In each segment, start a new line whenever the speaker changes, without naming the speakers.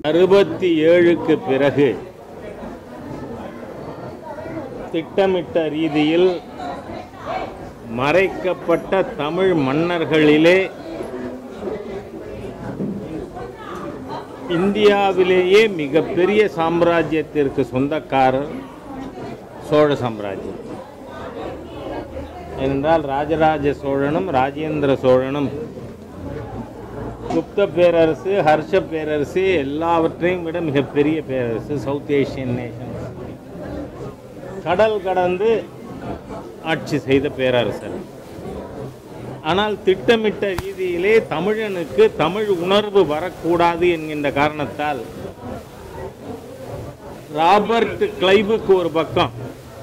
அறுபத்தி ஏழுக்கு பிறகு திட்டமிட்ட ரீதியில் மறைக்கப்பட்ட தமிழ் மன்னர்களிலே இந்தியாவிலேயே மிகப்பெரிய சாம்ராஜ்யத்திற்கு சொந்தக்காரர் சோழ சாம்ராஜ்யம் ஏனென்றால் ராஜராஜ சோழனும் ராஜேந்திர சோழனும் குப்த பேரரசு ஹர்ஷ பேரரசு எல்லாவற்றையும் விட மிகப்பெரிய பேரரசு சவுத் ஏஷியன் நேஷன்ஸ் கடல் கடந்து ஆட்சி செய்த பேரரசர் ஆனால் திட்டமிட்ட ரீதியிலே தமிழனுக்கு தமிழ் உணர்வு வரக்கூடாது என்கின்ற காரணத்தால் ராபர்ட் கிளைவுக்கு ஒரு பக்கம்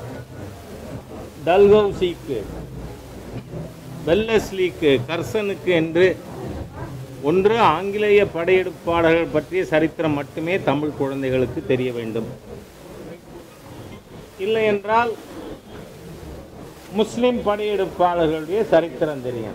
டல்ஹௌசிக்கு வெல்லஸ்லிக்கு கர்சனுக்கு என்று ஒன்று ஆங்கிலேய படையெடுப்பாளர்கள் பற்றிய சரித்திரம் மட்டுமே தமிழ் குழந்தைகளுக்கு தெரிய வேண்டும் இல்லை என்றால் முஸ்லிம் படையெடுப்பாளர்களுடைய சரித்திரம் தெரியும்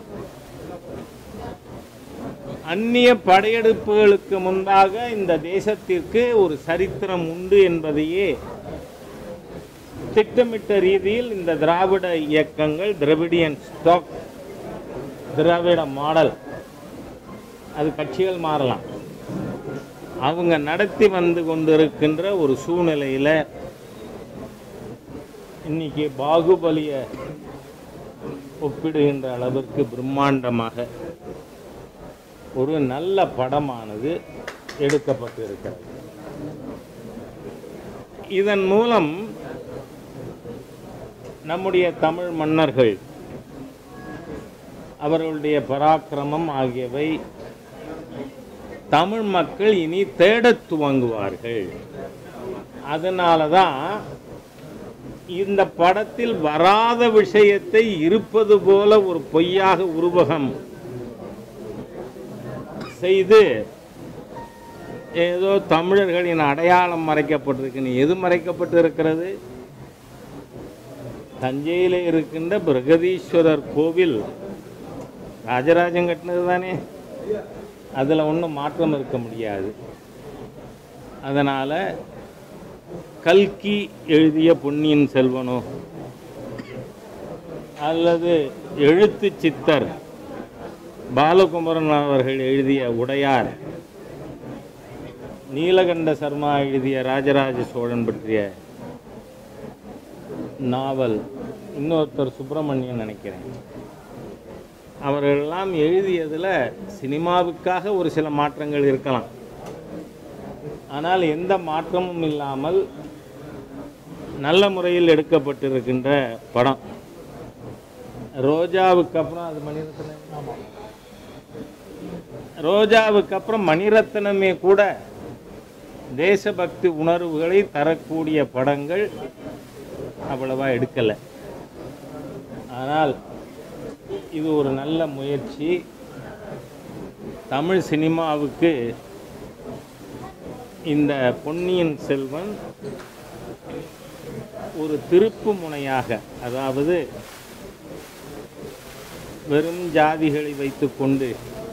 அந்நிய படையெடுப்புகளுக்கு முன்பாக இந்த தேசத்திற்கு ஒரு சரித்திரம் உண்டு என்பதையே திட்டமிட்ட ரீதியில் இந்த திராவிட இயக்கங்கள் திராவிடியன் ஸ்டாக் திராவிட மாடல் அது கட்சிகள் மாறலாம் அவங்க நடத்தி வந்து கொண்டிருக்கின்ற ஒரு சூழ்நிலையில் இன்னைக்கு பாகுபலியை ஒப்பிடுகின்ற அளவிற்கு பிரம்மாண்டமாக ஒரு நல்ல படமானது எடுக்கப்பட்டு இருக்கிறது இதன் மூலம் நம்முடைய தமிழ் மன்னர்கள் அவர்களுடைய பராக்கிரமம் ஆகியவை தமிழ் மக்கள் இனி தேடத் துவங்குவார்கள் அதனால தான் இந்த படத்தில் வராத விஷயத்தை இருப்பது போல ஒரு பொய்யாக உருவகம் செய்து ஏதோ தமிழர்களின் அடையாளம் மறைக்கப்பட்டிருக்கு எது மறைக்கப்பட்டு இருக்கிறது தஞ்சையில் இருக்கின்ற பிரகதீஸ்வரர் கோவில் ராஜராஜன் கட்டினது தானே அதில் ஒன்றும் மாற்றம் இருக்க முடியாது அதனால் கல்கி எழுதிய பொன்னியின் செல்வனோ அல்லது எழுத்து சித்தர் பாலகுமரன் அவர்கள் எழுதிய உடையார் நீலகண்ட சர்மா எழுதிய ராஜராஜ சோழன் பற்றிய நாவல் இன்னொருத்தர் சுப்பிரமணியன் நினைக்கிறேன் அவர்களெல்லாம் எழுதியதில் சினிமாவுக்காக ஒரு சில மாற்றங்கள் இருக்கலாம் ஆனால் எந்த மாற்றமும் இல்லாமல் நல்ல முறையில் எடுக்கப்பட்டிருக்கின்ற படம் ரோஜாவுக்கு அப்புறம் அது மணிரத்னம் ரோஜாவுக்கு அப்புறம் மணிரத்னமே கூட தேசபக்தி உணர்வுகளை தரக்கூடிய படங்கள் அவ்வளவா எடுக்கலை ஆனால் இது ஒரு நல்ல முயற்சி தமிழ் சினிமாவுக்கு இந்த பொன்னியின் செல்வன் ஒரு திருப்பு முனையாக அதாவது வெறும் ஜாதிகளை வைத்துக்கொண்டு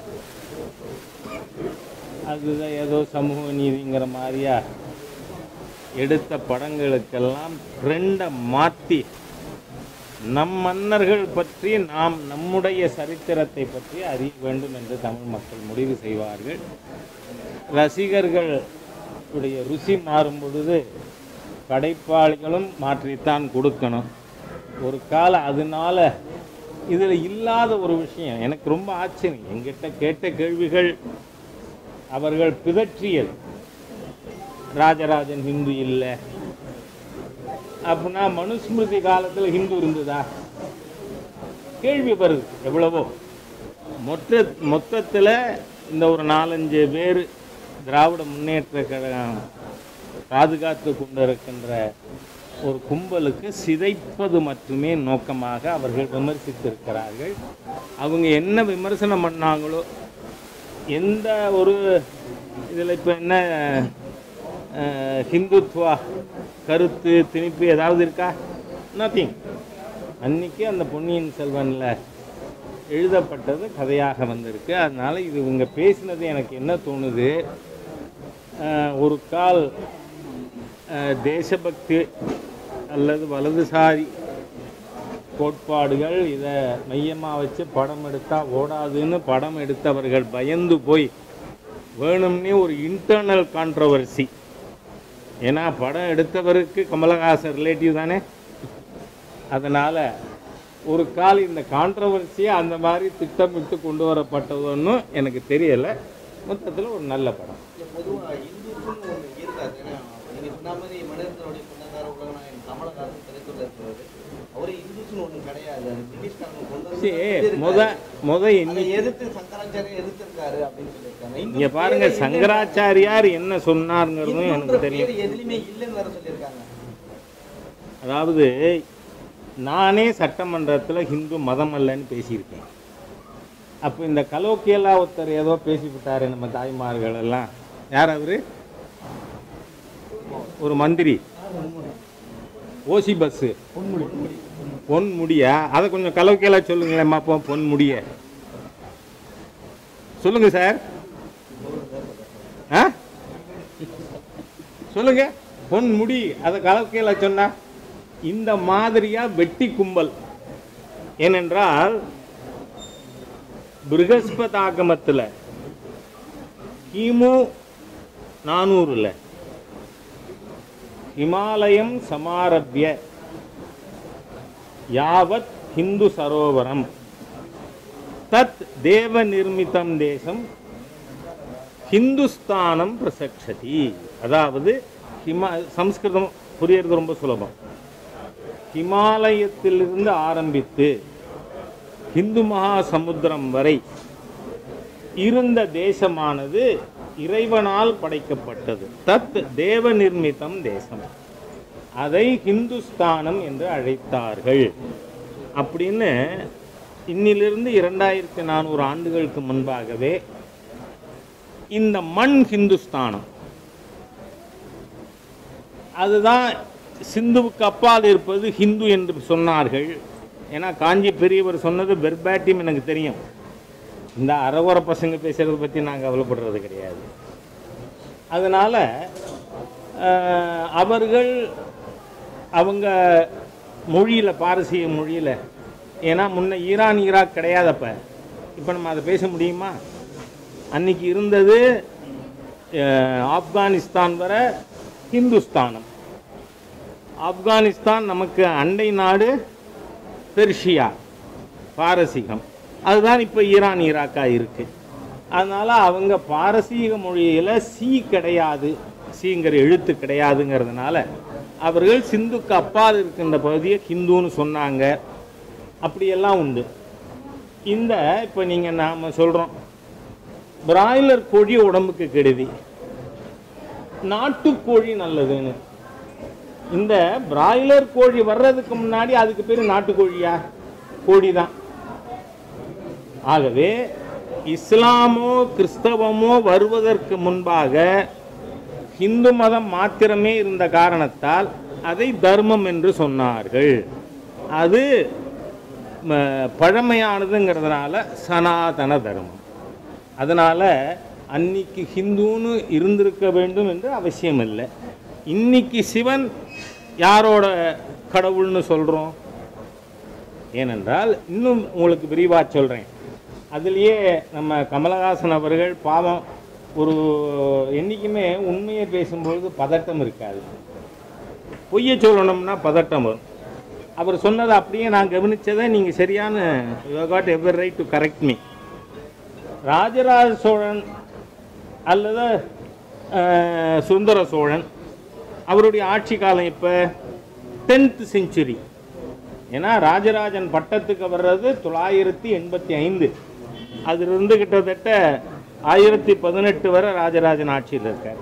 அதுதான் ஏதோ சமூக நீதிங்கிற மாதிரியா எடுத்த படங்களுக்கெல்லாம் ட்ரெண்டை மாற்றி நம் மன்னர்கள் பற்றி நாம் நம்முடைய சரித்திரத்தை பற்றி அறிய வேண்டும் என்று தமிழ் மக்கள் முடிவு செய்வார்கள் ரசிகர்கள் உடைய ருசி மாறும் பொழுது படைப்பாளிகளும் மாற்றித்தான் கொடுக்கணும் ஒரு காலம் அதனால இதில் இல்லாத ஒரு விஷயம் எனக்கு ரொம்ப ஆச்சரியம் எங்கிட்ட கேட்ட கேள்விகள் அவர்கள் பிதற்றியது ராஜராஜன் ஹிந்து இல்லை அப்படின்னா மனுஸ்மிருதி காலத்தில் ஹிந்து இருந்ததா கேள்வி வருது எவ்வளவோ மொத்த மொத்தத்தில் இந்த ஒரு நாலஞ்சு பேர் திராவிட முன்னேற்ற கழகம் பாதுகாத்து கொண்டிருக்கின்ற ஒரு கும்பலுக்கு சிதைப்பது மட்டுமே நோக்கமாக அவர்கள் விமர்சித்திருக்கிறார்கள் அவங்க என்ன விமர்சனம் பண்ணாங்களோ எந்த ஒரு இதில் இப்போ என்ன அஹ், ஹிந்துத்வா கருத்து திணிப்பு ஏதாவது இருக்கா நத்திங் அன்னைக்கு அந்த பொன்னியின் செல்வனில் எழுதப்பட்டது கதையாக வந்திருக்கு அதனால் இது இவங்க பேசினது எனக்கு என்ன தோணுது அஹ், ஒரு கால் அஹ், தேசபக்தி அல்லது வலதுசாரி கோட்பாடுகள் இதை மையமாக வச்சு படம் எடுத்தால் ஓடாதுன்னு படம் எடுத்தவர்கள் பயந்து போய் வேணும்னே ஒரு இன்டர்னல் கான்ட்ரவர்சி ஏன்னா படம் எடுத்தவருக்கு கமலஹாசன் ரிலேட்டிவ் தானே அதனால் ஒரு கால் இந்த கான்ட்ரவர்சியை அந்த மாதிரி திட்டமிட்டு கொண்டு வரப்பட்டதுன்னு எனக்கு தெரியலை மொத்தத்தில் ஒரு நல்ல படம்
பொதுவாக இந்துக்குன்னு ஒன்று இருக்காது ஏன்னா நீங்கள் சொன்ன மாதிரி மனிதர்களுடைய சொந்தக்கார உலகநாயகன் கமலஹாசன் திரைத்துள்ள இருக்கிறது அவரே இந்துக்குன்னு ஒன்று கிடையாது அது பிரிட்டிஷ்காரங்க கொண்டு வந்து
சரி முத முத
அதை
இன்னைக்கு
எதிர்த்து சங்கராச்சாரியா எதிர்த்திருக்காரு அப்படின்னு சொல்லியிருக்காங்க
இங்கே பாருங்க சங்கராச்சாரியார் என்ன சொன்னாருங்கிறதும் எனக்கு தெரியும்
பேர் எதுலையுமே இல்லைன்னு வேற சொல்லியிருக்காங்க
அதாவது நானே சட்டமன்றத்தில் ஹிந்து மதம் அல்லன்னு பேசியிருக்கேன் அப்போ இந்த கலோக்கியலா ஒருத்தர் ஏதோ பேசிவிட்டாரு நம்ம தாய்மார்கள் எல்லாம் யார் அவரு ஒரு மந்திரி ஓசி பஸ்ஸு பொன் முடியா அதை கொஞ்சம் கலோக்கியலா சொல்லுங்களேன் பார்ப்போம் பொன் முடிய சொல்லுங்க சார் ஆ சொல்லுங்க பொன் முடி அதை கலக்கையில் சொன்னா இந்த மாதிரியா வெட்டி கும்பல் ஏனென்றால் பிருகஸ்பதாகமத்தில் கிமு நானூறுல ஹிமாலயம் சமாரபிய யாவத் ஹிந்து சரோவரம் தத் தேவ நிர்மிதம் தேசம் ஹிந்துஸ்தானம் பிரசக்ஷதி அதாவது ஹிமா சம்ஸ்கிருதம் புரியறது ரொம்ப சுலபம் ஹிமாலயத்திலிருந்து ஆரம்பித்து ஹிந்து மகா சமுத்திரம் வரை இருந்த தேசமானது இறைவனால் படைக்கப்பட்டது தத் தேவ நிர்மிதம் தேசம் அதை ஹிந்துஸ்தானம் என்று அழைத்தார்கள் அப்படின்னு இன்னிலிருந்து இரண்டாயிரத்தி நானூறு ஆண்டுகளுக்கு முன்பாகவே இந்த மண் ஹிந்துஸ்தானம் அதுதான் சிந்துவுக்கு அப்பால் இருப்பது ஹிந்து என்று சொன்னார்கள் ஏன்னா காஞ்சி பெரியவர் சொன்னது பெர்பாட்டியம் எனக்கு தெரியும் இந்த அறகுற பசங்க பேசுகிறத பற்றி நான் கவலைப்படுறது கிடையாது அதனால் அவர்கள் அவங்க மொழியில் பாரசீக மொழியில் ஏன்னா முன்ன ஈரான் ஈராக் கிடையாதப்ப இப்போ நம்ம அதை பேச முடியுமா அன்னைக்கு இருந்தது அஹ், ஆப்கானிஸ்தான் வர ஹிந்துஸ்தானம் ஆப்கானிஸ்தான் நமக்கு அண்டை நாடு பெர்ஷியா பாரசீகம் அதுதான் இப்போ ஈரான் ஈராக்கா இருக்கு அதனால அவங்க பாரசீக மொழியில் சி கிடையாது சிங்கிற எழுத்து கிடையாதுங்கிறதுனால அவர்கள் சிந்துக்கு அப்பால் இருக்கின்ற பகுதியை ஹிந்துன்னு சொன்னாங்க அப்படியெல்லாம் உண்டு இந்த இப்போ நீங்கள் நாம் சொல்கிறோம் பிராய்லர் கோழி உடம்புக்கு கெடுதி நாட்டுக்கோழி நல்லதுன்னு இந்த பிராய்லர் கோழி வர்றதுக்கு முன்னாடி அதுக்கு பேர் நாட்டுக்கோழியா கோழி தான் ஆகவே இஸ்லாமோ கிறிஸ்தவமோ வருவதற்கு முன்பாக இந்து மதம் மாத்திரமே இருந்த காரணத்தால் அதை தர்மம் என்று சொன்னார்கள் அது ம, பழமையானதுங்கிறதுனால சனாதன தர்மம் அதனால் அன்னைக்கு ஹிந்துன்னு இருந்திருக்க வேண்டும் என்று அவசியம் இல்லை இன்னைக்கு சிவன் யாரோட கடவுள்னு சொல்கிறோம் ஏனென்றால் இன்னும் உங்களுக்கு விரிவாக சொல்கிறேன் அதுலேயே நம்ம கமலஹாசன் அவர்கள் பாவம் ஒரு என்றைக்குமே உண்மையை பேசும்பொழுது பதட்டம் இருக்காது பொய்யை சொல்லணும்னா பதட்டம் வரும் அவர் சொன்னதை அப்படியே நான் கவனித்ததை நீங்கள் சரியான you got ever right to correct me Rajaraja Cholan அல்லது அஹ், சுந்தர சோழன் அவருடைய ஆட்சி காலம் இப்போ டென்த் செஞ்சுரி ஏன்னா ராஜராஜன் பட்டத்துக்கு வர்றது தொள்ளாயிரத்தி எண்பத்தி ஐந்து அதிலிருந்து கிட்டத்தட்ட ஆயிரத்தி பதினெட்டு வரை ராஜராஜன் ஆட்சியில் இருக்கார்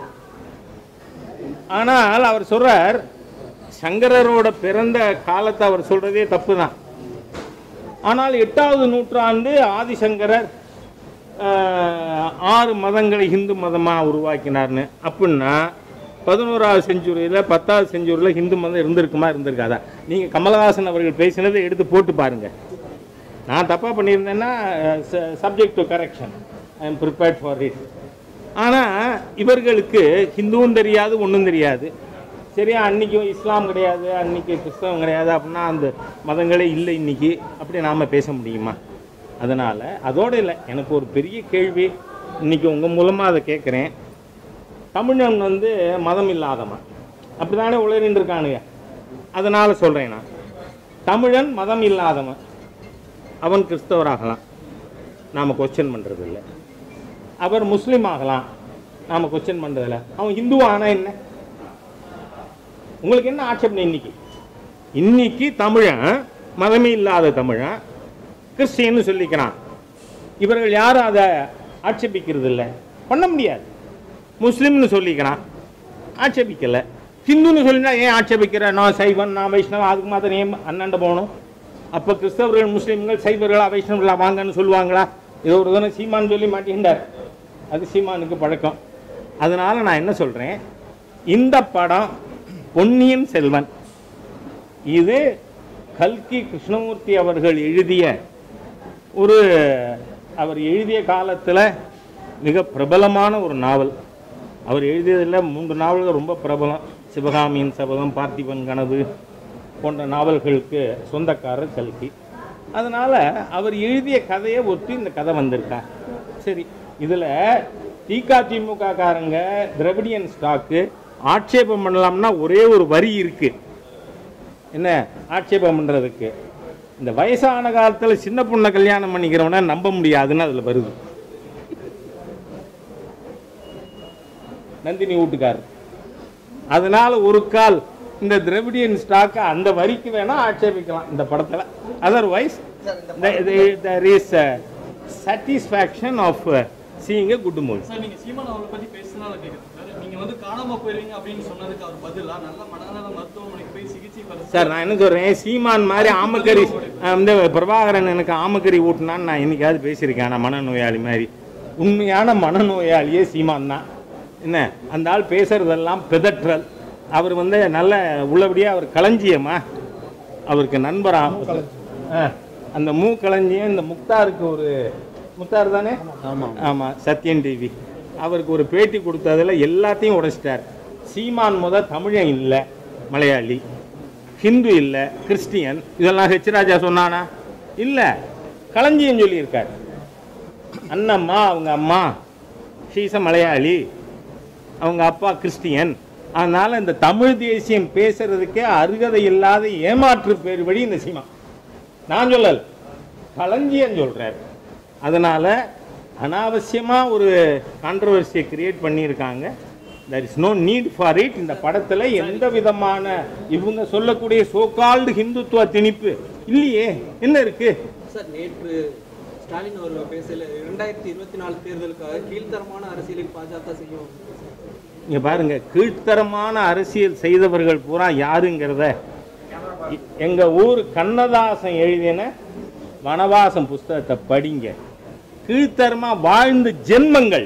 ஆனால் அவர் சொல்றார் சங்கரரோட பிறந்த காலத்தை அவர் சொல்றதே தப்பு தான் ஆனால் எட்டாவது நூற்றாண்டு ஆதிசங்கரர் ஆஹ், ஆறு மதங்களை இந்து மதமாக உருவாக்கினார்னு அப்படின்னா பதினோராவது செஞ்சுரியில் பத்தாவது செஞ்சுரியில் ஹிந்து மதம் இருந்திருக்குமா இருந்திருக்காதா நீங்கள் கமலஹாசன் அவர்கள் பேசினதை எடுத்து போட்டு பாருங்கள் நான் தப்பாக பண்ணியிருந்தேன்னா subject to correction I am prepared for it ஆனால் இவர்களுக்கு ஹிந்துவும் தெரியாது ஒன்றும் தெரியாது சரியா அன்னைக்கு இஸ்லாம் கிடையாது அன்னைக்கு கிறிஸ்தவம் கிடையாது அப்படின்னா அந்த மதங்களே இல்லை இன்னைக்கு அப்படி நாம் பேச முடியுமா அதனால் அதோடு இல்லை எனக்கு ஒரு பெரிய கேள்வி இன்னைக்கு உங்கள் மூலமாக அதை கேட்குறேன் தமிழன் வந்து மதம் இல்லாதவன் அப்படிதானே உளறின்னு இருக்கானுங்க அதனால் சொல்கிறேன் நான் தமிழன் மதம் இல்லாதவன் அவன் கிறிஸ்தவராகலாம் நாம் கொஸ்டின் பண்ணுறது இல்லை அவர் முஸ்லீம் ஆகலாம் நாம் கொஸ்டின் பண்ணுறதில்ல அவன் ஹிந்து ஆனால் என்ன உங்களுக்கு என்ன ஆட்சேபனை இன்னைக்கு இன்னைக்கு தமிழன் மதமே இல்லாத தமிழன் கிறிஸ்டியன்னு சொல்லிக்கிறான் இவர்கள் யாரும் அதை ஆட்சேபிக்கிறது இல்லை பண்ண முடியாது முஸ்லீம்னு சொல்லிக்கிறான் ஆட்சேபிக்கல ஹிந்துன்னு சொல்லினா ஏன் ஆட்சேபிக்கிற நான் சைவன் நான் வைஷ்ணவன் அதுக்கு மாத்திரம் ஏன் அண்ணாண்ட போகணும் அப்போ கிறிஸ்தவர்கள் முஸ்லீம்கள் சைவர்களா வைஷ்ணவர்களா வாங்கன்னு சொல்லுவாங்களா இது ஒரு தானே சீமான் சொல்லி மாட்டேன்டார் அது சீமானுக்கு பழக்கம் அதனால நான் என்ன சொல்கிறேன் இந்த படம் பொன்னியின் செல்வன் இது கல்கி கிருஷ்ணமூர்த்தி அவர்கள் எழுதிய ஒரு அவர் எழுதிய காலத்தில் மிக பிரபலமான ஒரு நாவல் அவர் எழுதியதில் மூன்று நாவல்கள் ரொம்ப பிரபலம் சிவகாமியின் சபதம் பார்த்திபன் கனவு போன்ற நாவல்களுக்கு சொந்தக்காரர் கல்கி அதனால் அவர் எழுதிய கதையை ஒட்டி இந்த கதை வந்திருக்கா சரி இதில் திமுக காரங்க திரவிடியன் ஸ்டாக்கு ஆட்சேபம் பண்ணலாம்னா ஒரே ஒரு வரி இருக்குது என்ன ஆட்சேபம் பண்ணுறதுக்கு இந்த வயசான காலத்தில் சின்ன பொண்ணை கல்யாணம் பண்ணிக்கிறவனை நம்ப முடியாதுன்னு அதில் வருது நந்தினி வீட்டுக்காரர் அதனால ஒரு கால் இந்த திரவிடியன் ஸ்டாக்கை அந்த வரிக்கு வேணா ஆட்சேபிக்கலாம் இந்த படத்தில் otherwise there is a satisfaction of uh, seeing a good movie
sir நீங்க சீமான் அவரை பத்தி பேசுனால கேக்குறேன் சார் நீங்க வந்து காணாம போயிருவீங்க அப்படின்னு சொன்னதுக்கு அவர் பதிலா நல்ல மனநல மருத்துவமனைக்கு போய் சிகிச்சை பெற
சார் நான் என்ன சொல்றேன் சீமான் மாதிரி ஆமக்கறி அஹ், இந்த பிரபாகரன் எனக்கு ஆமக்கறி ஊட்டினான்னு நான் என்னைக்காவது பேசியிருக்கேன் நான் மனநோயாளி மாதிரி உண்மையான மனநோயாளியே சீமான் தான் என்ன அந்த ஆள் பேசுறதெல்லாம் பிதற்றல் அவர் வந்து நல்ல உள்ளபடியே அவர் களஞ்சியமா அவருக்கு நண்பரா அஹ், அந்த மூ களஞ்சியம் இந்த முக்தாருக்கு ஒரு முக்தார் தானே
ஆமாம்
ஆமாம் சத்யன் டிவி அவருக்கு ஒரு பேட்டி கொடுத்ததுல எல்லாத்தையும் உடைச்சிட்டார் சீமான் முத தமிழன் இல்லை மலையாளி ஹிந்து இல்லை கிறிஸ்டியன் இதெல்லாம் ஹெச் ராஜா சொன்னானா இல்லை களஞ்சியம் சொல்லியிருக்கார் அண்ணம்மா அவங்க அம்மா ஷீச மலையாளி அவங்க அப்பா கிறிஸ்டியன் அதனால் இந்த தமிழ் தேசியம் பேசுறதுக்கே அருகதை இல்லாத ஏமாற்று பேர் வழி இந்த சீமா நான் சொல்லல களஞ்சியம் சொல்கிறார் அதனால் அனாவசியமாக ஒரு கான்ட்ரவர்சியை கிரியேட் பண்ணியிருக்காங்க there is no need for it இந்த படத்தில் எந்த விதமான இவங்க சொல்லக்கூடிய சோகால்டு ஹிந்துத்துவ திணிப்பு இல்லையே என்ன இருக்குது
சார் நேற்று ஸ்டாலின் அவர்கள் பேசல இரண்டாயிரத்தி இருபத்தி நாலு தேர்தலுக்காக கீழ்த்தரமான அரசியலை பாஜக செய்யும்
இங்க பாருங்க கீழ்த்தரமான அரசியல் செய்தவர்கள் பூரா யாருங்கிறத இ- எங்க ஊர் கண்ணதாசன் எழுதின வனவாசம் புஸ்தகத்தை படிங்க கீழ்த்தரமா வாழ்ந்த ஜென்மங்கள்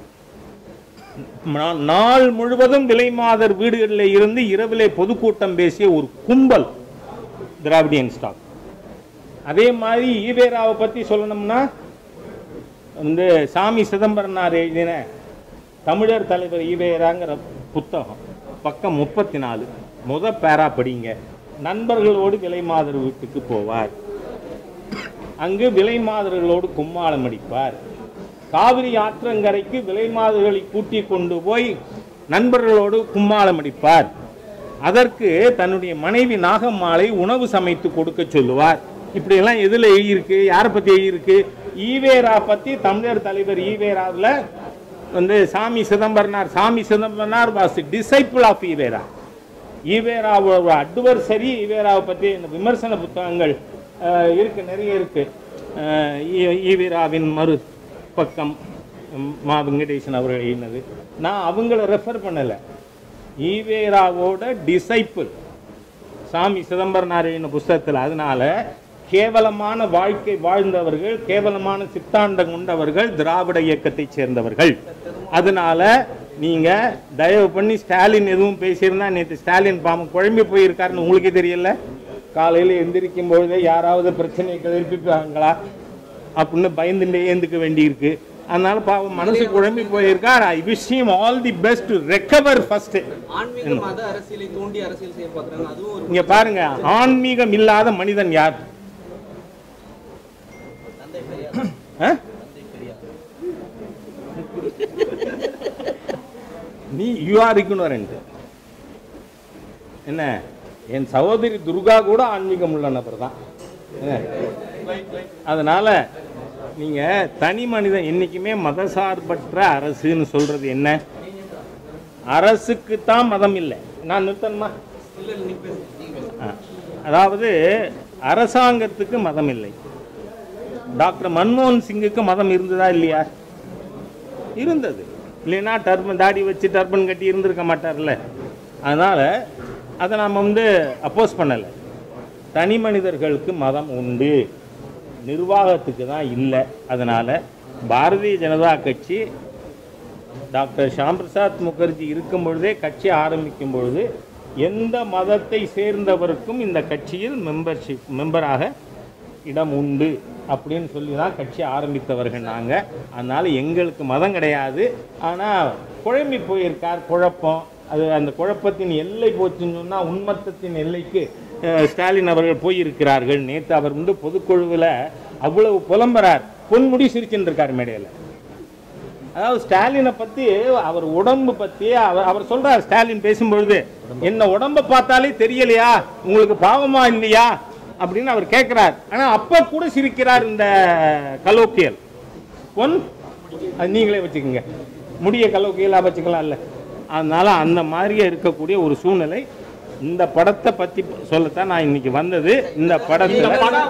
நா- நாள் முழுவதும் விலைமாதர் வீடுகளில் இருந்து இரவிலே பொதுக்கூட்டம் பேசிய ஒரு கும்பல் திராவிடியன் ஸ்டாக் அதே மாதிரி ஈவேராவை பத்தி சொல்லணும்னா வந்து சாமி சிதம்பரனார் எழுதின தமிழர் தலைவர் ஈவேராங்கிற புத்தகம் பக்கம் முப்பத்தி நாலு முத பேரா படிங்க நண்பர்களோடு விலைமாதர் வீட்டுக்கு போவார் அங்கு விலைமாதர்களோடு கும்மாளம் அடிப்பார் காவிரி ஆற்றங்கரைக்கு விலைமாதர்களை கூட்டி கொண்டு போய் நண்பர்களோடு கும்மாளம் அடிப்பார் அதற்கு தன்னுடைய மனைவி நாகம்மாளை உணவு சமைத்து கொடுக்க சொல்லுவார் இப்படியெல்லாம் எதில் எழுதியிருக்கு யாரை பற்றி எழுதியிருக்கு ஈவேரா பற்றி தமிழர் தலைவர் ஈவேராவில் வந்து Sami Chidambaranar Sami Chidambaranar was disciple of EVR ஈவேராவோட அட்வர்சரி ஈவேராவை பற்றி இந்த விமர்சன புத்தகங்கள் அஹ், இருக்கு நிறைய இருக்கு அஹ், ஈ- ஈவேராவின் மறு பக்கம் ம், மா வெங்கடேசன் அவர்கள் எழுதினது நான் அவங்கள ரெஃபர் பண்ணலை ஈவேராவோட டிசைபிள் சாமி சிதம்பரனார் எழுதின புஸ்தகத்தில் அதனால கேவலமான வாழ்க்கை வாழ்ந்தவர்கள் கேவலமான சித்தாந்தம் கொண்டவர்கள் திராவிட இயக்கத்தைச் சேர்ந்தவர்கள் அதனால நீங்க தயவு பண்ணி ஸ்டாலின் எதுவும் பேசியிருந்தா நேற்று ஸ்டாலின் பாம்பு குழம்பி போயிருக்காருன்னு உங்களுக்கே தெரியல காலையில் எந்திரிக்கும் பொழுதே யாராவது பிரச்சனையை எழுப்பிப்பாங்களா அப்படின்னு பயந்துட்டே ஏந்துக்க வேண்டியிருக்கு அதனால பாவம் மனசு குழம்பி போயிருக்கார் I wish him all the best to recover first
ஆன்மீக மத அரசியலை தூண்டி அரசியல் செய்ய பார்க்குறாங்க அதுவும் ஒரு
இங்க பாருங்க ஆன்மீகம் இல்லாத மனிதன் யார்
தந்தை பெரியார்
ஆ?
தந்தை பெரியார்
நீ யூ ஆர் இக்னோரண்ட் என்ன என் சகோதரி துர்கா கூட ஆன்மீகம் உள்ள நபர் தான் என்ன? அதனால நீங்க தனி மனிதன் என்னைக்குமே மதசார்பற்ற அரசுன்னு சொல்றது என்ன அரசுக்கு தான் மதம் இல்லை நான் நிறுத்தணுமா
இல்லை நீ பேசு
ஆ. அதாவது அரசாங்கத்துக்கு மதம் இல்லை டாக்டர் மன்மோகன் சிங்குக்கு மதம் இருந்ததா இல்லையா இருந்தது இல்லைன்னா டர்பன் தாடி வச்சு டர்பன் கட்டி இருந்திருக்க மாட்டார்ல அதனால் அதை நாம் வந்து அப்போஸ் பண்ணலை தனி மனிதர்களுக்கு மதம் உண்டு நிர்வாகத்துக்கு தான் இல்லை அதனால் பாரதிய ஜனதா கட்சி டாக்டர் ஷாம் பிரசாத் முகர்ஜி இருக்கும் பொழுதே கட்சி ஆரம்பிக்கும் பொழுது எந்த மதத்தை சேர்ந்தவருக்கும் இந்த கட்சியில் மெம்பர்ஷிப் மெம்பராக இடம் உண்டு அப்படின்னு சொல்லி தான் கட்சி ஆரம்பித்தவர்கள் நாங்கள் அதனால் எங்களுக்கு மதம் கிடையாது ஆனால் குழம்பி போயிருக்கார் குழப்பம் அது அந்த குழப்பத்தின் எல்லை போச்சுன்னு சொன்னால் உன்மத்தத்தின் எல்லைக்கு அஹ், ஸ்டாலின் அவர்கள் போயிருக்கிறார்கள் நேற்று அவர் வந்து பொதுக்குழுவில் அவ்வளவு புலம்புறார் பொன்முடி சிரிச்சுட்டு இருக்கார் மேடையில் அதாவது ஸ்டாலினை பத்தி அவர் உடம்பு பத்தி அவர் அவர் சொல்றார் ஸ்டாலின் பேசும்பொழுது என்ன உடம்ப பார்த்தாலே தெரியலையா உங்களுக்கு பாவமா இல்லையா அப்படின்னு அவர் கேட்கிறார் ஆனா அப்ப கூட சிரிக்கிறார் இந்த கலோக்கியல் பொன் அது நீங்களே வச்சுக்கோங்க முடிய கலோக்கியலா வச்சுக்கலாம் இல்ல அதனால அந்த மாதிரியே இருக்கக்கூடிய ஒரு சூழ்நிலை இந்த படத்தை பத்தி சொல்லத்தான் நான் இன்னைக்கு வந்தது இந்த படத்துல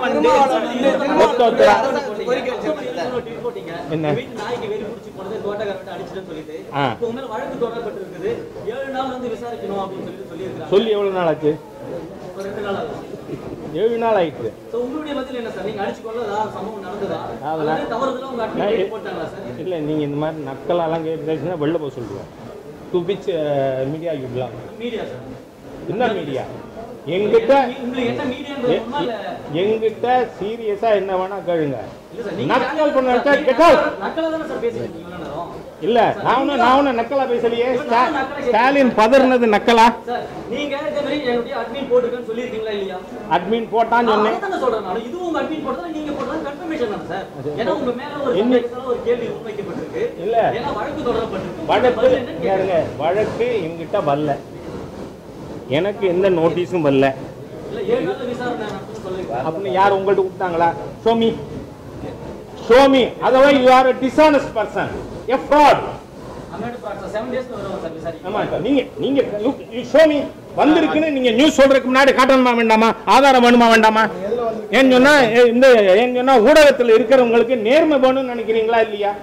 ஒத்த ஒத்தரா
கோரிக்கை வச்சிருக்கீங்களா
என்ன?
வீட்டு நாய்க்கு வெறி பிடிச்சி போனது தோட்டக்காரர்கிட்ட அடிச்சிட்டேன்னு சொல்லிட்டு
ஆ.
இப்போ உங்க மேல வழக்கு தொடரப்பட்டிருக்குது ஏழு நாள் வந்து விசாரிக்கணும் அப்படின்னு சொல்லிட்டு சொல்லியிருக்காங்க
சொல்லி எவ்வளவு நாள் ஆச்சு
ஒரு ரெண்டு நாள் ஆகுது
ஏழு நாள் ஆயிட்டு
ஸோ உங்களுடைய பதில் என்ன சார் நீங்க அடிச்சு கொள்ளதா சம்பவம் நடந்ததா
அதெல்லாம்
அல்லது தவறுதலா உங்க
நான்
அட்மிட் போட்டாங்களா சார்
இல்லை நீங்கள் இந்த மாதிரி நக்கலாலாம் கேட்டுச்சுன்னா வெளில போக சொல்லுவேன் to which media you belong
media sir
என்ன மீடியா எங்கிட்ட
உங்களுக்கு என்ன மீடியான்றது
எ-
உண்மை இல்ல
எங்கிட்ட சீரியஸாக என்ன வேணா கேளுங்க
இல்ல சார் நீங்க
நக்கல் பண்ண வச்சா
நீங்க
get out.
நக்கலா தானே சார் பேசிட்டு இருக்கீங்க இவ்வளவு நேரம்
இல்லை நான் ஒன்றும் நான் ஒன்றும் நக்கலா பேசலையே ஸ்டா- ஸ்டாலின் பதறினது நக்கலா
சார் நீங்க இதே மாதிரி என்னுடைய அட்மின் போட்டுருக்கேன்னு சொல்லியிருக்கீங்களா இல்லையா
அட்மின் போட்டான்னு சொன்னேன்
அதான் சொல்றேன் நான் இதுவும் உங்க அட்மின் போட்டதா நீங்க போட்டதா கன்ஃபர்மேஷன் தான் சார் ஏன்னா உங்க மேல ஒரு
என்ன?
சந்தேகத்தால ஒரு கேள்வி முன்வைக்கப்பட்டிருக்கு
இல்ல.
ஏன்னா வழக்கு தொடரப்பட்டிருக்கு
வழக்கு
பதில் என்னன்னு
பாருங்க, வழக்கு எங்கிட்ட வரல எனக்கு எந்த நோட்டீஸும் வரல
இல்ல ஏழு நாள் விசாரணை நடத்துன்னு சொல்லுங்க
அப்படின்னு யார் உங்கள்ட்ட கொடுத்தாங்களா show me show me otherwise you are a dishonest person a fraud
அமேடு ப்ராசஸ் செவன் டேஸ் வருவோம் சார் விசாரிக்க
ஆமா நீங்க நீங்க ஷோமி வந்திருக்குன்னு நீங்க நியூஸ் சொல்றதுக்கு முன்னாடி காட்டணுமா வேண்டாமா ஆதாரம் வேணுமா வேண்டாமா ஏன்னு சொன்னா ஏ, இந்த ஏன்னு சொன்னா ஊடகத்தில் இருக்கிறவங்களுக்கு நேர்மை வேணும்னு நினைக்கிறீங்களா இல்லையா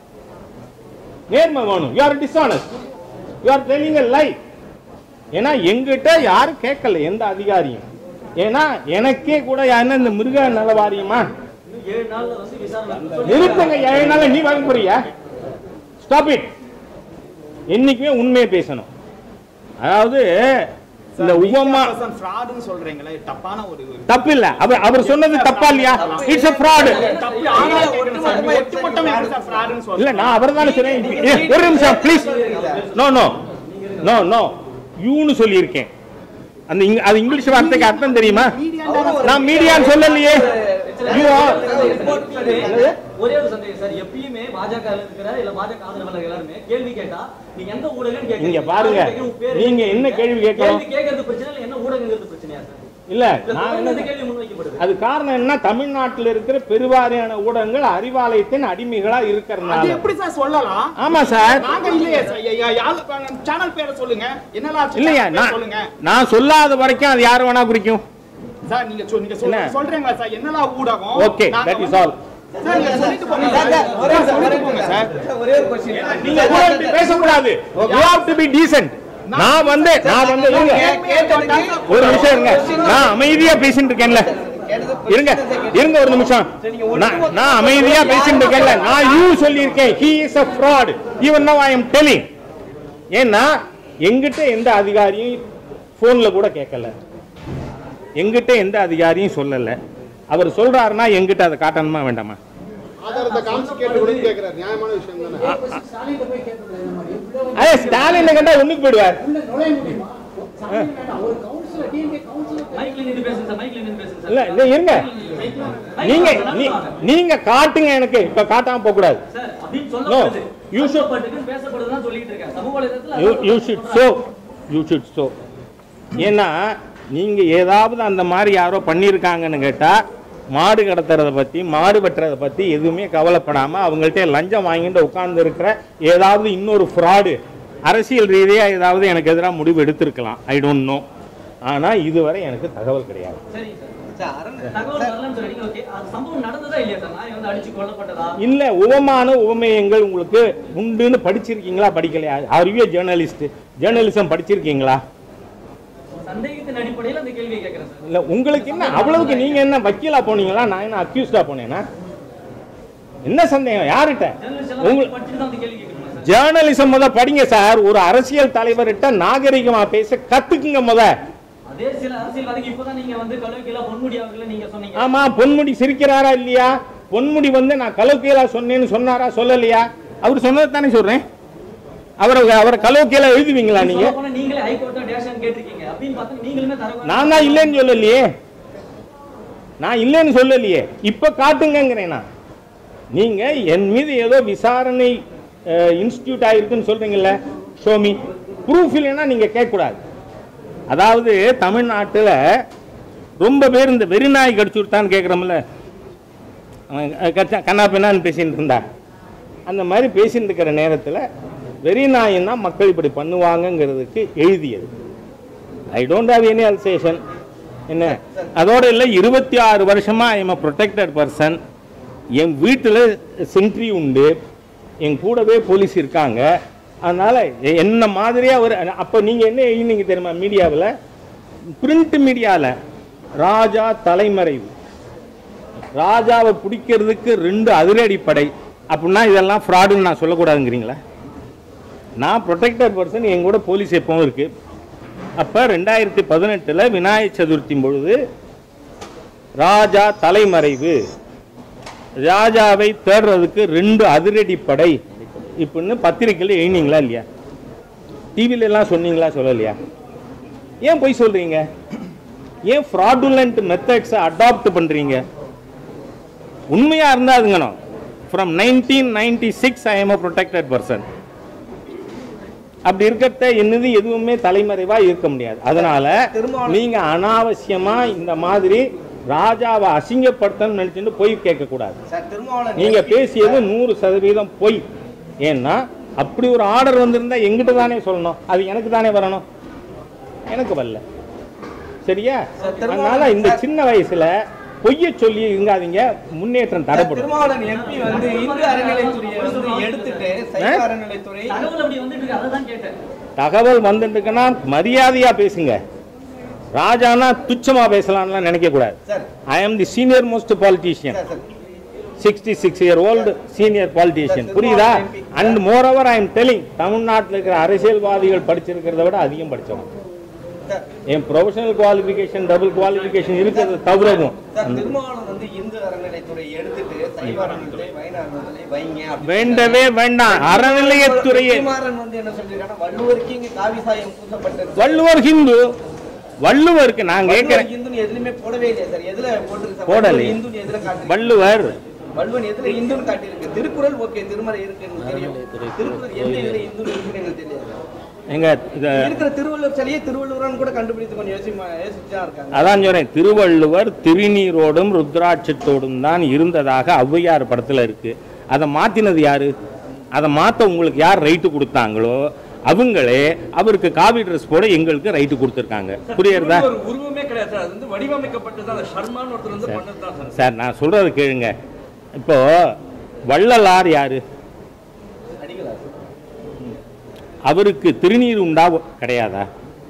நேர்மை வேணும் you are dishonest you are telling a lie ஏன்னா எங்கிட்ட யாரும் கேட்கல எந்த அதிகாரியும் ஏன்னா எனக்கே கூட என்ன இந்த மிருக நல வாரியமா
இன்னும் ஏழு நாள்ல வந்து விசாரணை நடத்துன்னு சொல்லி
நிறுத்துங்க ஏழு நாள் நீ வாங்க போறியா ஸ்டாப் இட் என்னைக்குமே உண்மையை பேசணும் அதாவது இந்த உபமா
ஃப்ராடுன்னு சொல்றீங்களே தப்பான ஒரு
தப்பு இல்ல அவர் அவர் சொன்னது தப்பா இல்லையா இட்ஸ் a fraud
தப்பு ஆனா கேட்கணும் சார் நீங்க ஒட்டுமொத்தமா எப்படி சார் ஃப்ராடுன்னு சொல்றீங்க
இல்ல நான் அவர் தானே சொன்னேன் ஏ, ஒரு நிமிஷம் please no no no no யூன்னு சொல்லியிருக்கேன் அந்த இங்க- அது இங்கிலீஷ் வார்த்தைக்கு அர்த்தம் தெரியுமா நான் மீடியான்னு சொல்லலையே யூ
எப்பயுமே ஒரே ஒரு சந்தேகம் சார் எப்பயுமே பாஜக ல இருக்கிற இல்ல பாஜக ஆதரவாளர்கள் எல்லாருமே கேள்வி கேட்டா நீங்க எந்த ஊடகம் கேட்கறீங்க
இங்க பாருங்க.
யாருக்கு கேட்கணும், பேரு
நீங்க என்ன கேள்வி கேட்கணும்?
கேள்வி கேட்கறது பிரச்சனை இல்ல என்ன ஊடகங்கிறது பிரச்சனையா சார்
இல்ல
இல்ல
நான்
தொடர்ந்து
என்ன
இந்த கேள்வி முன்வைக்கப்படுது
அது காரணம் என்ன தமிழ்நாட்டில் இருக்கிற பெருவாரியான ஊடகங்கள் அறிவாலயத்தின் அடிமைகளா
அது
இருக்கிறதுனால
எப்படி சார் சொல்லலாம்
ஆமா சார்
நாங்க இல்லையே சார் யா- யா- யாரு சேனல் பேரை சொல்லுங்க என்னலாம் ஆச்சு
இல்லையா
channel பேரை
நான்
சொல்லுங்க
நான் சொல்லாத வரைக்கும் அது யார் வேணா குறிக்கும்
சார் நீங்க சொ- நீங்க சொல்ல-
என்ன?
சொல்றீங்களா சார் என்னலாம் ஊடகம்
ஓகே
நாங்க
தட் இஸ்
வந்து-
ஆல்
சார் நீங்க சொல்லிட்டு போங்க சார்
ஒரே
சார், சொல்லிட்டு போங்க சார்
ஒரே ஒரு கொஸ்டின்
நீங்க கூட இப்படி பேசக்கூடாது you have to be decent நான் வந்து நான் வந்து இருங்க ஒரு நிமிஷம் இருங்க நான் அமைதியா பேசிட்டு இருக்கேன்ல இருங்க இருங்க ஒரு நிமிஷம் நான் நான் அமைதியா பேசிட்டு இருக்கேன்ல நான் யூ சொல்லியிருக்கேன் he is a fraud even now i am telling ஏன்னா எங்கிட்ட எந்த அதிகாரியும் ஃபோன்ல கூட கேட்கல எங்கிட்ட எந்த அதிகாரியும் சொல்லல அவர் சொல்றாருன்னா எங்கிட்ட அதை காட்டணுமா வேண்டாமா
ஆதாரத்தை காமிச்சு கேட்டு கூட கேட்கிறார் நியாயமான விஷயம் தானே
ஸ்டாலின் போய் கேட்கக்கூடாது இந்த மாதிரி உள்ள
அதே ஸ்டாலின் கண்டா ஒண்ணுக்கு போயிடுவார்
உள்ள நுழைய முடியுமா ஸ்டாலின் வேண்டாம் ஒரு கவுன்சிலர் டிஎம்கே கவுன்சிலர்
மைக்ல நின்று பேசுங்க சார் மைக்ல நின்று பேசுங்க சார்
இல்ல இல்ல இருங்க நீங்க நீ- நீங்க காட்டுங்க எனக்கு இப்ப காட்டாம போக கூடாது
சார் அப்படின்னு
No,
சொல்லப்படுது
you should-
சொல்லப்பட்டிருக்குன்னு பேசப்படுதுதான் சொல்லிட்டு இருக்கேன் சமூக வலைதளத்துல
யூ யூ
அதான்
should show you should show ஏன்னா நீங்க ஏதாவது அந்த மாதிரி யாரோ பண்ணியிருக்காங்கன்னு கேட்டா மாடு கடத்துறத பத்தி மாடு வெட்டுறத பத்தி எதுவுமே கவலைப்படாம அவங்கள்ட்ட லஞ்சம் வாங்கிட்டு உட்கார்ந்து இருக்கிற ஏதாவது இன்னொரு ஃப்ராடு அரசியல் ரீதியா ஏதாவது எனக்கு எதிராக முடிவு எடுத்திருக்கலாம் ஐ டோன்ட் நோ ஆனா இதுவரை எனக்கு தகவல் கிடையாது
சரிங்க சார்
சார் அரண்
தகவல் வரலன்னு சொல்றீங்க ஓகே அது சம்பவம் நடந்ததா இல்லையா சார் நாய் வந்து அடிச்சு கொல்லப்பட்டதா
இல்ல உவமான உவமேயங்கள் உங்களுக்கு உண்டுன்னு படிச்சிருக்கீங்களா படிக்கலையா ஆர் யூ ஜேர்னலிஸ்ட் ஜேர்னலிசம் படிச்சிருக்கீங்களா
சந்தேகத்தின் அடிப்படையில் அந்த கேள்வியை கேட்கிறேன் சார்
இல்ல உங்களுக்கு என்ன அவ்வளவுக்கு நீங்க என்ன வக்கீலா போனீங்களா நான் என்ன அக்யூஸ்டா போனேனா என்ன சந்தேகம் யார்கிட்ட
ஜெர்னலிஸ்ட்
உங்க
எல்லாம் படிச்சுட்டு தான் அந்த கேள்வி கேட்கணும் சார்
ஜேர்னலிசம் முத படிங்க சார் ஒரு அரசியல் தலைவர்கிட்ட நாகரிகமா பேச கத்துக்குங்க முத
அதே சில அரசியல்வாதிக்கு இப்பதான் நீங்க வந்து கலவைக்கெல்லாம் பொன்முடி அவர்களை நீங்க சொன்னீங்க
ஆமா பொன்முடி சிரிக்கிறாரா இல்லையா பொன்முடி வந்து நான் கலோக்கியலா சொன்னேன்னு சொன்னாரா சொல்லலையா அவர் சொன்னதை தானே சொல்றேன் அவரை அவரை கலோக்கியலா எழுதுவீங்களா நீங்க
சொல்லப் போனா நீங்களே ஹைகோர்ட்டா டேஷன் கேட்டிருக்கீங்க அப்படின்னு பார்த்தா நீங்களுமே தர
நான் தான் இல்லைன்னு சொல்லலையே நான் இல்லைன்னு சொல்லலையே இப்ப காட்டுங்கங்கிறேன் நான் நீங்க என் மீது ஏதோ விசாரணை இன்ஸ்டியூட் ஆயிருக்குன்னு சொல்றீங்கல்ல ஷோமி ப்ரூஃப் இல்லைன்னா நீங்க கேட்கக்கூடாது அதாவது தமிழ்நாட்டுல ரொம்ப பேர் இந்த வெறிநாய் கடிச்சு விட்டான்னு கேட்குறோம்ல அவன் கச்சா கண்ணா பின்னான்னு பேசிட்டு இருந்தா அந்த மாதிரி பேசிட்டு இருக்கிற நேரத்தில் வெறிநாயின்னா மக்கள் இப்படி பண்ணுவாங்கங்கிறதுக்கு எழுதியது I don't have any Alsatian என்ன அதோட இல்லை இருபத்தி ஆறு வருஷமா ஐம் ப்ரொடெக்டட் பர்சன் என் வீட்டில் சென்ட்ரி உண்டு என் கூடவே போலீஸ் இருக்காங்க அதனால எ- என்ன மாதிரியா ஒரு அப்போ நீங்கள் என்ன எழுதினீங்க தெரியுமா மீடியாவில் பிரிண்ட் மீடியாவில் ராஜா தலைமறைவு ராஜாவை பிடிக்கிறதுக்கு ரெண்டு அதிரடிப்படை அப்படின்னா இதெல்லாம் ஃப்ராடுன்னு நான் சொல்லக்கூடாதுங்கிறீங்களா நான் ப்ரொடெக்டட் பர்சன் என் கூட போலீஸ் எப்பவும் இருக்கு அப்போ ரெண்டாயிரத்தி பதினெட்டில் விநாயகர் சதுர்த்தி பொழுது ராஜா தலைமறைவு ராஜாவை தேடுறதுக்கு ரெண்டு அதிரடிப்படை இப்படின்னு பத்திரிக்கையில் எழுதினீங்களா இல்லையா டிவில எல்லாம் சொன்னீங்களா சொல்லலையா ஏன் போய் சொல்றீங்க ஏன் ஃப்ராடுலண்ட் மெத்தட்ஸை அடாப்ட் பண்றீங்க உண்மையா இருந்தா அதுங்கணும் from nineteen ninety six I am a protected person அப்படி இருக்கிறத என்னது எதுவுமே தலைமறைவா இருக்க முடியாது அதனால
திருமாவளவன்
நீங்க அனாவசியமா இந்த மாதிரி ராஜாவை அசிங்கப்படுத்தணும்னு நினைச்சுட்டு போய் கேட்க கூடாது
சார் திருமாவளவன்
நீங்க
SP
பேசியது நூறு சதவீதம் பொய் ஏன்னா அப்படி ஒரு ஆர்டர் வந்திருந்தா எங்கிட்ட தானே சொல்லணும் அது எனக்கு தானே வரணும் எனக்கு வரல சரியா
சார், திருமாவளவன்
அதனால இந்த
சார்.
சின்ன வயசுல பொய்ய சொல்லி இருங்காதீங்க முன்னேற்றம்
சார்,
தடைப்படும்
திருமாவளவன் எம்பி வந்து இந்து அறநிலைத்துறையை வந்து எடுத்துட்டு சைவ
ஆ?
அறநிலைத்துறை
தகவல் அப்படி வந்துட்டு இருக்கு அதை தான் கேட்டேன்
தகவல் வந்துட்டுக்குன்னா மரியாதையா பேசுங்க ராஜானா துச்சமா பேசலாம்லாம் நினைக்க கூடாது
sir
I am the senior most politician
sir sir
sixty six year old senior politician
Sir,
புரியுதா
Thirumavalavan MP.
And moreover I am telling தமிழ்நாட்டில் இருக்கிற அரசியல்வாதிகள் படிச்சிருக்கிறத விட அதிகம் படிச்சவன்
சார்
என் ப்ரொஃபஷனல் குவாலிஃபிகேஷன் டபுள் குவாலிஃபிகேஷன் இருக்கிறது தவிரவும்
சார் திருமாவளவன் வந்து இந்து அறநிலைத்துறை எடுத்துட்டு சைவ அறநிலைத்துறை வைண அறநிலைத்துறை வைங்க அப்படின்னு
வேண்டவே வேண்டாம் அறநிலையத்துறையை
குமாரன் வந்து என்ன சொல்லிருக்காங்கன்னா வள்ளுவருக்கு இங்க காவி சாயம் பூசப்பட்டது
வள்ளுவர் ஹிந்து வள்ளுவருக்கு நான்
வள்ளுவர்
கேட்கிறேன்
இந்துன்னு எதுலயுமே போடவே இல்லையா சார் எதுல போட்டிருக்கு சார்
போடலையே.
வள்ளுவர் இந்துன்னு எதுல காட்டுறீங்க
வள்ளுவர்
வள்ளுவன் எதுல இந்துன்னு காட்டியிருக்கு திருக்குறள் ஓகே திருமறை இருக்கு எனக்கு தெரியும் திருக்குறள் எந்த இதுல இந்துன்னு இருக்குன்னு எனக்கு தெரியாது
எங்க இத-
இருக்கிற திருவள்ளுவர் சிலையே திருவள்ளுவர்னு கூட கண்டுபிடித்து கொஞ்சம் யோசி யோசிச்சு தான் இருக்காங்க
அதான் சொல்றேன் திருவள்ளுவர் திருநீரோடும் ருத்ராட்சத்தோடும் தான் இருந்ததாக ஔவையார் படத்துல இருக்கு அதை மாத்தினது யாரு அதை மாத்த உங்களுக்கு யார் ரைட்டு கொடுத்தாங்களோ அவங்களே அவருக்கு காவி ட்ரெஸ் போட எங்களுக்கு ரைட்டு கொடுத்துருக்காங்க புரியுறதா
ஒரு உருவமே கிடையாது சார் அது வந்து வடிவமைக்கப்பட்டது அந்த ஷர்மான்னு ஒருத்தர் வந்து பண்ணது தான் சார்
சார் நான் சொல்றது கேளுங்க இப்போ வள்ளலார் யாரு
அடிக்கலா
அவருக்கு திருநீர் உண்டா கிடையாதா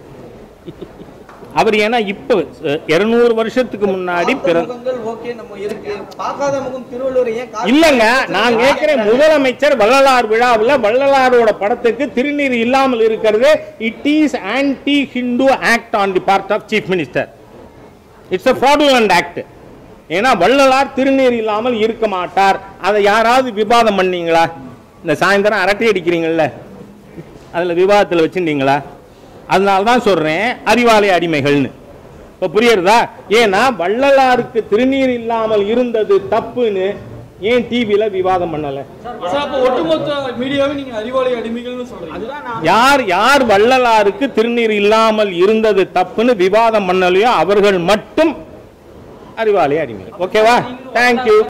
அவர் ஏன்னா இப்போ இருநூறு வருஷத்துக்கு முன்னாடி பிற
முகங்கள் ஓகே நம்ம இருக்கு பார்க்காத முகம் திருவள்ளுவர் ஏன் காவி-
இல்லங்க நான் கேட்கிறேன் முதலமைச்சர் வள்ளலார் விழாவில் வள்ளலாரோட படத்துக்கு திருநீர் இல்லாமல் இருக்கிறது it is anti Hindu act on the part of chief minister it's a fraudulent act ஏன்னா வள்ளலார் திருநீர் இல்லாமல் இருக்க மாட்டார் அதை யாராவது விவாதம் பண்ணீங்களா இந்த சாயந்தரம் அரட்டை அடிக்கிறீங்கல்ல அதில் விவாதத்தில் வச்சுட்டீங்களா அதனால தான் சொல்கிறேன் அறிவாலய அடிமைகள்னு இப்போ புரியுறதா ஏன்னா வள்ளலாருக்கு திருநீர் இல்லாமல் இருந்தது தப்புன்னு ஏன் டிவியில் விவாதம் பண்ணலை
சார் அப்போ ஒட்டுமொத்த மீடியாவே நீங்க அறிவாளி அடிமைகள்னு சொல்றீங்க
அதுதான் நான்
யார் யார் வள்ளலாருக்கு திருநீர் இல்லாமல் இருந்தது தப்புன்னு விவாதம் பண்ணலையோ அவர்கள் மட்டும் அறிவாலய அடிமைகள் ஓகேவா தேங்க்யூ